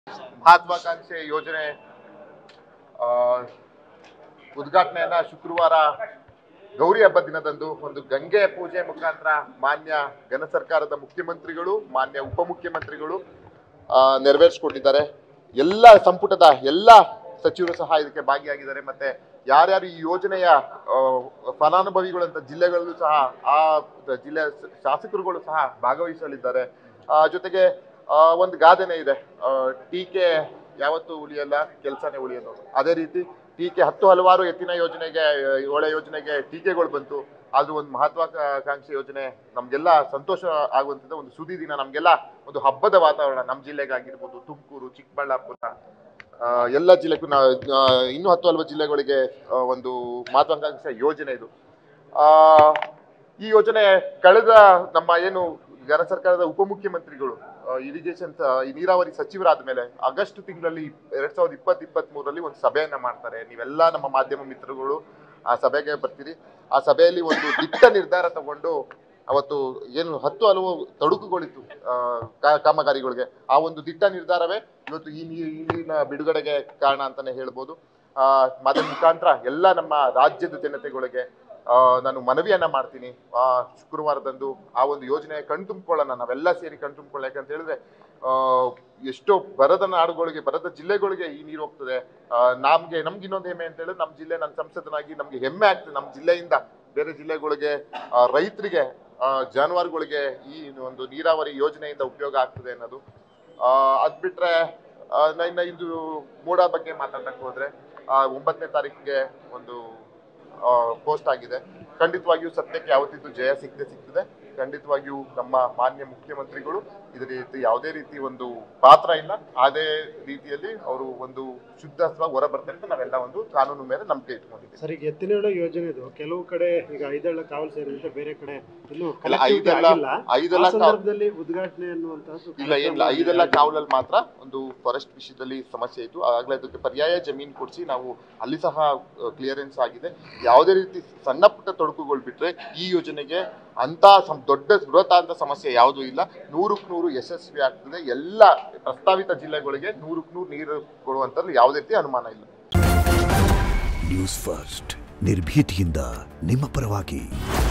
ಮಹತ್ವಾಕಾಂಕ್ಷೆ ಯೋಜನೆ ಆ, ಉದ್ಘಾಟನೆಯನ್ನ ಶುಕ್ರವಾರ ಗೌರಿ ಹಬ್ಬ ದಿನದಂದು ಒಂದು ಗಂಗೆ ಪೂಜೆ ಮುಖಾಂತರ ಮಾನ್ಯ ಘನ ಸರ್ಕಾರದ ಮುಖ್ಯಮಂತ್ರಿಗಳು ಮಾನ್ಯ ಉಪಮುಖ್ಯಮಂತ್ರಿಗಳು ಆ, ನೆರವೇರಿಸಿಕೊಟ್ಟಿದ್ದಾರೆ ಎಲ್ಲ ಸಂಪುಟದ ಎಲ್ಲ ಸಚಿವರು ಸಹ ಇದಕ್ಕೆ ಭಾಗಿಯಾಗಿದ್ದಾರೆ ಮತ್ತೆ ಯಾರ್ಯಾರು ಈ ಯೋಜನೆಯ ಆ, ಫಲಾನುಭವಿಗಳಂತ ಜಿಲ್ಲೆಗಳಲ್ಲೂ ಸಹ ಆ ಜಿಲ್ಲೆಯ ಶಾಸಕರುಗಳು ಸಹ ಭಾಗವಹಿಸಲಿದ್ದಾರೆ ಆ, ಜೊತೆಗೆ ಆ, ಒಂದು ಗಾದೆನೇ ಇದೆ ಆ, ಟೀಕೆ ಯಾವತ್ತೂ ಉಳಿಯಲ್ಲ ಕೆಲಸನೇ ಉಳಿಯೋದು ಅದೇ ರೀತಿ ಟೀಕೆ ಹತ್ತು ಹಲವಾರು ಎತ್ತಿನ ಯೋಜನೆಗೆ ಆ, ಒಳ್ಳೆ ಯೋಜನೆಗೆ ಟೀಕೆಗಳು ಬಂತು ಆದ್ರೂ ಒಂದು ಮಹತ್ವಾಕಾಂಕ್ಷೆ ಯೋಜನೆ ನಮ್ಗೆಲ್ಲ ಸಂತೋಷ ಆಗುವಂಥದ್ದು ಒಂದು ಸುದ್ದಿ ದಿನ ನಮ್ಗೆಲ್ಲ ಒಂದು ಹಬ್ಬದ ವಾತಾವರಣ ನಮ್ಮ ಜಿಲ್ಲೆಗಾಗಿರ್ಬೋದು ತುಮಕೂರು ಚಿಕ್ಕಬಳ್ಳಾಪುರ ಆ, ಎಲ್ಲ ಜಿಲ್ಲೆಗೂ ನಾ ಆ, ಇನ್ನೂ ಹತ್ತು ಹಲವು ಜಿಲ್ಲೆಗಳಿಗೆ ಆ, ಒಂದು ಮಹತ್ವಾಕಾಂಕ್ಷೆ ಯೋಜನೆ ಇದು ಆ, ಈ ಯೋಜನೆ ಕಳೆದ ನಮ್ಮ ಏನು ಘನ ಸರ್ಕಾರದ ಉಪಮುಖ್ಯಮಂತ್ರಿಗಳು ಇರಿಗೇಷನ್ ಈ ನೀರಾವರಿ ಸಚಿವರಾದ ಮೇಲೆ ಆಗಸ್ಟ್ ತಿಂಗಳಲ್ಲಿ ಎರಡ್ ಸಾವಿರದ ಇಪ್ಪತ್ ಇಪ್ಪತ್ತ್ ಮೂರರಲ್ಲಿ ಒಂದು ಸಭೆಯನ್ನ ಮಾಡ್ತಾರೆ ನೀವೆಲ್ಲ ನಮ್ಮ ಮಾಧ್ಯಮ ಮಿತ್ರಗಳು ಆ ಸಭೆಗೆ ಬರ್ತೀರಿ ಆ ಸಭೆಯಲ್ಲಿ ಒಂದು ದಿಟ್ಟ ನಿರ್ಧಾರ ತಗೊಂಡು ಅವತ್ತು ಏನು ಹತ್ತು ಹಲವು ತೊಡಕುಗಳಿತ್ತು ಆ, ಕಾ- ಕಾಮಗಾರಿಗಳಿಗೆ ಆ ಒಂದು ದಿಟ್ಟ ನಿರ್ಧಾರವೇ ಇವತ್ತು ಈ ನೀ- ಈ ನೀರಿನ ಬಿಡುಗಡೆಗೆ ಕಾರಣ ಅಂತಾನೆ ಹೇಳ್ಬೋದು ಆ ಅದರ ಮುಖಾಂತರ ಎಲ್ಲ ನಮ್ಮ ರಾಜ್ಯದ ಜನತೆಗಳಿಗೆ ಆ, ನಾನು ಮನವಿಯನ್ನ ಮಾಡ್ತೀನಿ ಆ ಶುಕ್ರವಾರದಂದು ಆ ಒಂದು ಯೋಜನೆ ಕಣ್ತುಂಬ್ಕೊಳ್ಳೋಣ ನಾವೆಲ್ಲ ಸೇರಿ ಕಣ್ತುಂಬ್ಕೊಳ್ಳ ಯಾಕಂತ ಹೇಳಿದ್ರೆ ಆ, ಎಷ್ಟೋ ಬರದ ನಾಡುಗಳಿಗೆ ಬರದ ಜಿಲ್ಲೆಗಳಿಗೆ ಈ ನೀರು ಹೋಗ್ತದೆ ಆ, ನಮ್ಗೆ ನಮ್ಗೆ ಇನ್ನೊಂದು ಹೆಮ್ಮೆ ಅಂತ ಹೇಳಿದ್ರೆ ನಮ್ಮ ಜಿಲ್ಲೆ ನನ್ನ ಸಂಸದನಾಗಿ ನಮ್ಗೆ ಹೆಮ್ಮೆ ಆಗ್ತದೆ ನಮ್ಮ ಜಿಲ್ಲೆಯಿಂದ ಬೇರೆ ಜಿಲ್ಲೆಗಳಿಗೆ ಆ, ರೈತರಿಗೆ ಆ, ಜಾನುವಾರುಗಳಿಗೆ ಈ ಒಂದು ನೀರಾವರಿ ಯೋಜನೆಯಿಂದ ಉಪಯೋಗ ಆಗ್ತದೆ ಅನ್ನೋದು ಆ, ಅದ್ ಬಿಟ್ರೆ ಆ, ನ- ಇನ್ನ ಇದು ಮೂಡ ಬಗ್ಗೆ ಮಾತಾಡಕ್ ಹೋದ್ರೆ ಆ, ಒಂಬತ್ತನೇ ತಾರೀಕಿಗೆ ಒಂದು ಪೋಸ್ಟ್ ಆಗಿದೆ ಖಂಡಿತವಾಗಿಯೂ ಸತ್ಯಕ್ಕೆ ಯಾವತ್ತಿದ್ದು ಜಯ ಸಿಕ್ಕದೆ ಸಿಗ್ತದೆ ಖಂಡಿತವಾಗಿಯೂ ನಮ್ಮ ಮಾನ್ಯ ಮುಖ್ಯಮಂತ್ರಿಗಳು ಇದರ ರೀತಿ ಯಾವುದೇ ರೀತಿ ಒಂದು ಪಾತ್ರ ಇಲ್ಲ ಅದೇ ರೀತಿಯಲ್ಲಿ ಅವರು ಒಂದು ಶುದ್ಧವಾಗಿ ಹೊರ ಬರ್ತಾರೆ ಅಂತ ನಾವೆಲ್ಲ ಒಂದು ಕಾನೂನು ಮೇಲೆ ನಂಬಿಕೆ ಇಟ್ಕೊಂಡಿದ್ದೀವಿ ಸರ್ ಈಗ ಎತ್ತಿನಹೊಳೆ ಯೋಜನೆದು ಕೆಲವು ಕಡೆ ಈಗ ಐದಳ್ಳ ಕಾವಲು ಸೇರಿದಂತೆ ಬೇರೆ ಕಡೆ ಇನ್ನು ಅಲ್ಲ, connectivity ಐದೆಲ್ಲ- ಆಗಿಲ್ಲ. ಐದೆಲ್ಲ ಆ ಸಂದರ್ಭದಲ್ಲಿ ಉದ್ಘಾಟನೆ ಅನ್ನುವಂತಹದ್ದು ಇಲ್ಲ ಏನಿಲ್ಲ ಐದೆಲ್ಲ ಕಾವಲಲ್ಲಿ ಮಾತ್ರ ಒಂದು ಫಾರೆಸ್ಟ್ ವಿಷಯದಲ್ಲಿ ಸಮಸ್ಯೆ ಇತ್ತು ಆಗಲೇ ಅದಕ್ಕೆ ಪರ್ಯಾಯ ಜಮೀನು ಕೊಡಿಸಿ ನಾವು ಅಲ್ಲಿ ಸಹ ಕ್ಲಿಯರೆನ್ಸ್ ಆಗಿದೆ ಯಾವುದೇ ರೀತಿ ಸಣ್ಣ ಪುಟ್ಟ ತೊಡಕುಗಳು ಬಿಟ್ರೆ ಈ ಯೋಜನೆಗೆ ಅಂತ ಸಂ- ದೊಡ್ಡ ಬೃಹತ್ ಅಂತ ಸಮಸ್ಯೆ ಯಾವುದೂ ಇಲ್ಲ ನೂರಕ್ಕೆ ನೂರು ಯಶಸ್ವಿ ಆಗ್ತದೆ ಎಲ್ಲ ಪ್ರಸ್ತಾವಿತ ಜಿಲ್ಲೆಗಳಿಗೆ ನೂರಕ್ಕೆ ನೂರು ನೀರು ಕೊಡುವಂತದ್ದು ಯಾವುದೇ ರೀತಿ ಅನುಮಾನ ಇಲ್ಲ ನ್ಯೂಸ್ ಫಸ್ಟ್ ನಿರ್ಭೀತಿಯಿಂದ ನಿಮ್ಮ ಪರವಾಗಿ